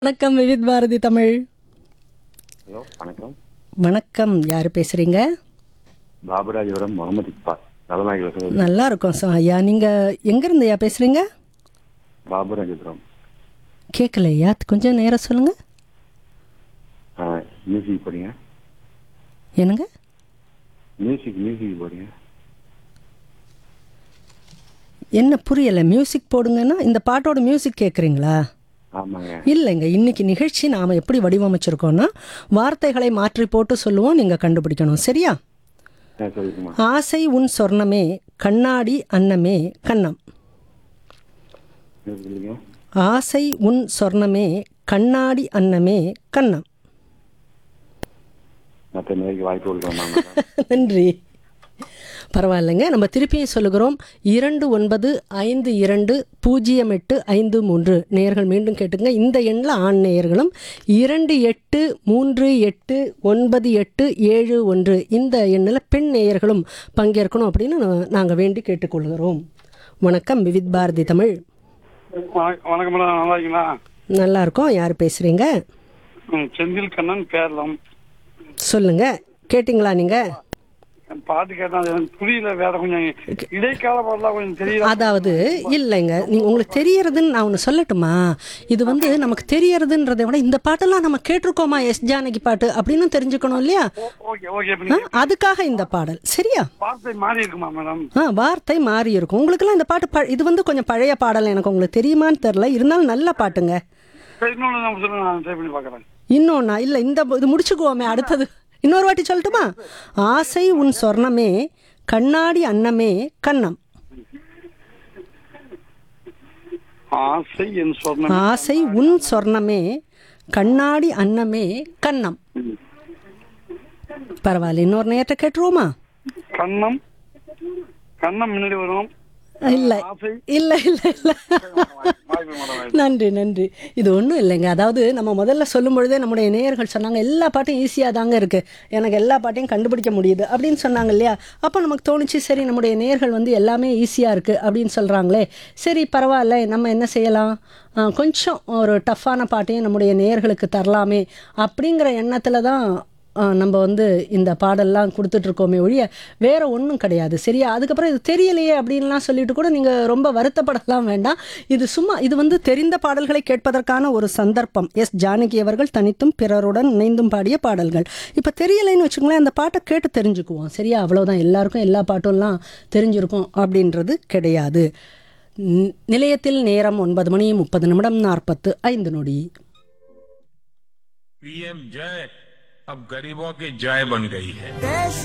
வணக்கம் விவித் பாரதி தமிழ் ஹலோ வணக்கம் வணக்கம் யார் பேசுறீங்க பாபுராஜபுரம் முகமது இக்பால் நலநாயகி வசதி நல்லா இருக்கோம் சார் ஐயா நீங்க எங்க இருந்து ஐயா பேசுறீங்க பாபுராஜபுரம் கேட்கலையா கொஞ்சம் நேரம் சொல்லுங்க மியூசிக் போறீங்க என்னங்க மியூசிக் மியூசிக் போறீங்க என்ன புரியல மியூசிக் போடுங்கன்னா இந்த பாட்டோட மியூசிக் கேட்குறீங்களா ஆமாங்க இல்லைங்க இன்னைக்கு நிகழ்ச்சி நாம் எப்படி வடிவமைச்சிருக்கோம்னா வார்த்தைகளை மாற்றி போட்டு சொல்லுவோம் நீங்கள் கண்டுபிடிக்கணும் சரியா ஆ சொல்லுங்கம்மா ஆசை உன் சொர்ணமே கண்ணாடி அன்னமே கண்ணம் என்ன சொல்லுங்க ஆசை உன் சொர்ணமே கண்ணாடி அன்னமே கண்ணம் மற்ற நேருக்கு வாய்ப்பு கொடுக்கலாமா நன்றி பரவாயில்லைங்க நம்ம திருப்பியும் சொல்லுகிறோம் இரண்டு ஒன்பது ஐந்து இரண்டு பூஜ்ஜியம் எட்டு ஐந்து மூன்று நேயர்கள் மீண்டும் கேட்டுங்க இந்த எண்ணில் ஆண் நேயர்களும் இரண்டு எட்டு மூன்று எட்டு ஒன்பது எட்டு ஏழு ஒன்று இந்த எண்ணில் பெண் நேயர்களும் பங்கேற்கணும் அப்படின்னு நாங்கள் வேண்டி கேட்டுக்கொள்கிறோம் வணக்கம் விவித் பாரதி தமிழ் வணக்கம் வணக்கம் மேடம் நல்லா இருக்கீங்களா நல்லா இருக்கோம் யார் பேசுகிறீங்க ம், செந்தில் கண்ணன் கேரளம் சொல்லுங்க கேட்டிங்களா நீங்கள் பாட்டு கேட்டா அது எனக்கு புரியல வேற கொஞ்சம் இடைக்கால பாடலாம் கொஞ்சம் தெரியல அதாவது இல்லைங்க நீங்க உங்களுக்கு தெரியறதுன்னு நான் ஒன்று சொல்லட்டுமா இது வந்து நமக்கு தெரியறதுன்றதை விட இந்த பாட்டெல்லாம் நம்ம கேட்டிருக்கோமா எஸ் ஜானகி பாட்டு அப்படின்னு தெரிஞ்சுக்கணும் இல்லையா ஓகே ஓகே இப்ப ஆ, நீங்க அதுக்காக இந்த பாடல் சரியா வார்த்தை மாறி இருக்குமா மேடம் ஆ வார்த்தை மாறி இருக்கும் உங்களுக்கெல்லாம் இந்த பாட்டு ப- இது வந்து கொஞ்சம் பழைய பாடல் எனக்கு உங்களுக்கு தெரியுமான்னு தெரில இருந்தாலும் நல்ல பாட்டுங்க சரி, இன்னொன்னு நான் சொல்லுங்க நான் ட்ரை பண்ணி பார்க்குறேன் இன்னொன்னா இல்லை இந்த இது முடிச்சுக்குவோமே அடுத்தது இன்னொரு வாட்டி சொல்லட்டுமா ஆசை உன் சொர்ணமே கண்ணாடி அன்னமே கண்ணம் ஆசை என் சொன்ன ஆசை உன் சொர்ணமே கண்ணாடி அன்னமே கண்ணம் பரவாயில்ல இன்னொரு நேரத்தை கேட்டுருவோமா கண்ணம் கண்ணம் முன்னாடி வரும் இல்லை ஆசை இல்லை இல்லை இல்லை வாய்ப்பு மேடம் நன்றி நன்றி இது ஒன்றும் இல்லைங்க அதாவது நம்ம முதல்ல சொல்லும் பொழுதே நம்முடைய நேயர்கள் சொன்னாங்க எல்லா பாட்டும் ஈஸியாக தாங்க இருக்குது எனக்கு எல்லா பாட்டையும் கண்டுபிடிக்க முடியுது அப்படின்னு சொன்னாங்க இல்லையா அப்போ நமக்கு தோணுச்சு சரி நம்முடைய நேயர்கள் வந்து எல்லாமே ஈஸியாக இருக்குது அப்படின்னு சொல்கிறாங்களே சரி பரவாயில்ல நம்ம என்ன செய்யலாம் ஆ, கொஞ்சம் ஒரு டஃப்பான பாட்டையும் நம்முடைய நேயர்களுக்கு தரலாமே அப்படிங்கிற எண்ணத்தில் தான் ஆ, நம்ம வந்து இந்த பாடல்லாம் கொடுத்துட்ருக்கோமே ஒழிய வேற ஒன்றும் கிடையாது சரியா அதுக்கப்புறம் இது தெரியலையே அப்படின்லாம் சொல்லிட்டு கூட நீங்கள் ரொம்ப வருத்தப்படலாம் வேண்டாம் இது சும்மா இது வந்து தெரிந்த பாடல்களை கேட்பதற்கான ஒரு சந்தர்ப்பம் எஸ் ஜானகி அவர்கள் தனித்தும் பிறருடன் இணைந்தும் பாடிய பாடல்கள் இப்போ தெரியலைன்னு வச்சுக்கோங்களேன் அந்த பாட்டை கேட்டு தெரிஞ்சுக்குவோம் சரியா அவ்வளோதான் எல்லாருக்கும் எல்லா பாட்டும்லாம் தெரிஞ்சிருக்கும் அப்படின்றது கிடையாது நி- நிலையத்தில் நேரம் ஒன்பது மணி முப்பது நிமிடம் நாற்பத்து ஐந்து நொடி पीएम जय अब गरीबों की जय बन गई है